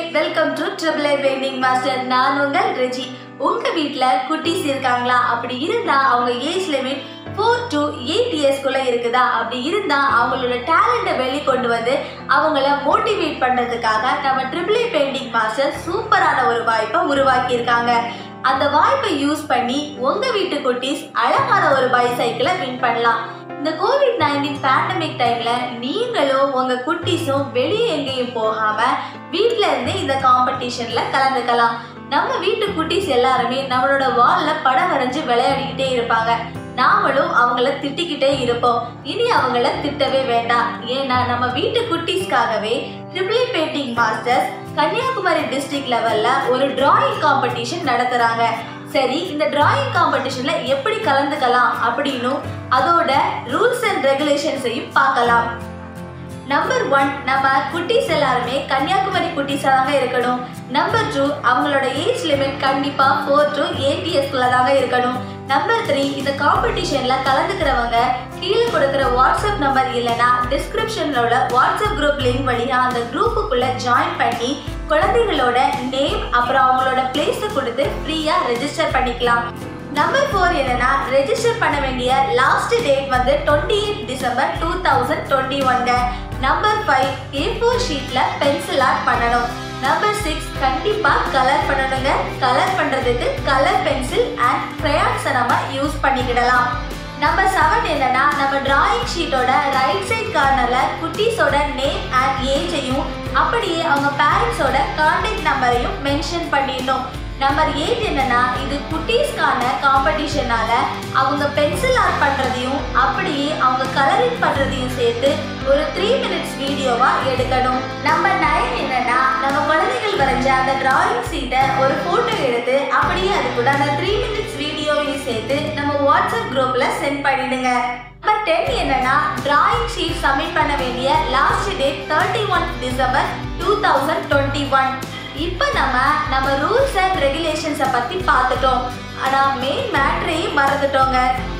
welcome to triple A painting master நான் உங்கள் ரெஜி உங்க வீட்ல குட்டீஸ் இருக்காங்களா அப்படி இருந்தா அவங்க age limit four to eight இயர்ஸ்க்குள்ள இருக்குதா அப்படி இருந்தா அவங்களோட டேலண்ட்டை வெளிக்கொண்டு வந்து அவங்கள மோட்டிவேட் பண்றதுக்காக நம்ம ட்ரிபிள் ஏ பெயிண்டிங் மாஸ்டர் சூப்பரான ஒரு வாய்ப்பை உருவாக்கியிருக்காங்க அந்த வாய்ப்பை யூஸ் பண்ணி உங்க வீட்டு குட்டீஸ் அழகான ஒரு பைசைக்கிளை வின் பண்ணலாம் இந்த கோவிட் நைன்டீன் பேண்டமிக் டைம்ல நீங்களும் உங்க குட்டீஸும் வெளியே எங்கேயும் போகாம வீட்ல இருந்தே இந்த காம்படிஷன்ல கலந்துக்கலாம் நம்ம வீட்டு குட்டீஸ் எல்லாருமே நம்மளோட வால்ல படம் வரைஞ்சு விளையாடிக்கிட்டே இருப்பாங்க நாமளும் அவங்கள திட்டிக்கிட்டே இருப்போம் இனி அவங்கள திட்டவே வேண்டாம் ஏன்னா நம்ம வீட்டு குட்டீஸ்க்காகவே triple painting masters Kanyakumari district லெவல்ல ஒரு டிராயிங் காம்படிஷன் நடத்துறாங்க சரி இந்த டிராயிங் காம்படிஷன்ல எப்படி கலந்துக்கலாம் அப்படின்னும் அதோட ரூல்ஸ் அண்ட் ரெகுலேஷன்ஸையும் பார்க்கலாம் நம்பர் ஒன் நம்ம குட்டீஸ் எல்லாருமே கன்னியாகுமரி குட்டீஸாக தாங்க இருக்கணும் நம்பர் டூ அவங்களோட ஏஜ் லிமிட் கண்டிப்பாக ஃபோர் டு எயிட் இயர்ஸ்க்குள்ள தாங்க இருக்கணும் நம்பர் த்ரீ இந்த காம்படிஷனில் கலந்துக்கிறவங்க கீழே கொடுக்குற வாட்ஸ்அப் நம்பர் இல்லைன்னா டிஸ்கிரிப்ஷனில் உள்ள வாட்ஸ்அப் குரூப் லிங்க் வழியாக அந்த குரூப்புக்குள்ளே ஜாயின் பண்ணி குழந்தைகளோட நேம் அப்புறம் அவங்களோட பிளேஸை கொடுத்து ஃப்ரீயாக ரெஜிஸ்டர் பண்ணிக்கலாம் நம்பர் ஃபோர் என்னன்னா ரெஜிஸ்டர் பண்ண வேண்டிய லாஸ்ட் டேட் வந்து twenty eight December two thousand twenty ஒன்க நம்பர் ஃபைவ் ஏ ஃபோர் ஷீட்டில் பென்சில் ஆர்ட் பண்ணணும் நம்பர் சிக்ஸ் கண்டிப்பாக கலர் பண்ணணுங்க கலர் பண்ணுறதுக்கு கலர் பென்சில் அண்ட் க்ரையான்ஸை நம்ம யூஸ் பண்ணிக்கிடலாம் நம்பர் செவன் என்னன்னா நம்ம டிராயிங் ஷீட்டோட ரைட் சைட் கார்னரில் குட்டீஸோட நேம் அண்ட் ஏஜையும் அப்படியே அவங்க பேரண்ட்ஸோட கான்டாக்ட் நம்பரையும் மென்ஷன் பண்ணிடணும் நம்பர் எயிட் என்னன்னா இது குட்டீஸ்க்கான காம்படிஷனால அவங்க பென்சில் ஆர்ட் பண்றதையும் அப்படியே அவங்க கலரிங் பண்றதையும் சேர்த்து ஒரு த்ரீ மினிட்ஸ் வீடியோவா எடுக்கணும் நம்பர் நைன் என்னன்னா நம்ம குழந்தைகள் வரைஞ்ச அந்த டிராயிங் சீட்டை ஒரு போட்டோ எடுத்து அப்படியே அது கூட அந்த த்ரீ மினிட்ஸ் வீடியோவையும் சேர்த்து நம்ம வாட்ஸ்அப் குரூப்ல சென்ட் பண்ணிடுங்க நம்பர் டென் என்னன்னா டிராயிங் ஷீட் சப்மிட் பண்ண வேண்டிய last date thirty one December two thousand twenty one இப்போ நம்ம நம்ம ரூல்ஸ் அண்ட் ரெகுலேஷன்ஸை பற்றி பார்த்துட்டோம் ஆனால் மெயின் மேட்ரையும் மறந்துட்டோங்க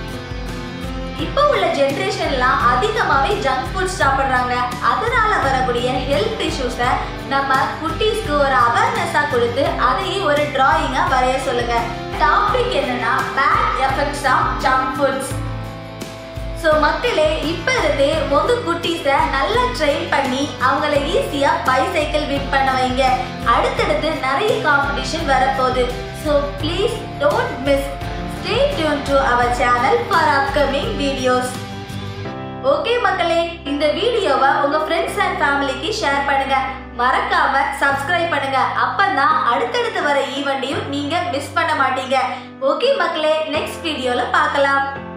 இப்போ உள்ள ஜென்ரேஷன்லாம் அதிகமாகவே ஜங்க் ஃபுட் சாப்பிட்றாங்க அதனால வரக்கூடிய ஹெல்த் இஷ்யூஸை நம்ம குட்டீஸ்க்கு ஒரு அவேர்னஸாக கொடுத்து அதையே ஒரு டிராயிங்காக வரைய சொல்லுங்க டாபிக் என்னன்னா bad effects of junk foods so மக்களே இப்போ இருந்தே உங்க குட்டீஸை நல்லா ட்ரெயின் பண்ணி அவங்கள ஈஸியாக பைசைக்கிள் வின் பண்ண வைங்க அடுத்தடுத்து நிறைய காம்படிஷன் வரப்போகுது so please don't miss stay tuned to our channel for upcoming videos okay மக்களே இந்த வீடியோவை உங்க ஃப்ரெண்ட்ஸ் அண்ட் ஃபேமிலிக்கு ஷேர் பண்ணுங்க மறக்காம சப்ஸ்கிரைப் பண்ணுங்க அப்பதான் அடுத்தடுத்து வர ஈவெண்ட்டையும் நீங்க மிஸ் பண்ண மாட்டீங்க ஓகே மக்களே நெக்ஸ்ட் வீடியோல பார்க்கலாம்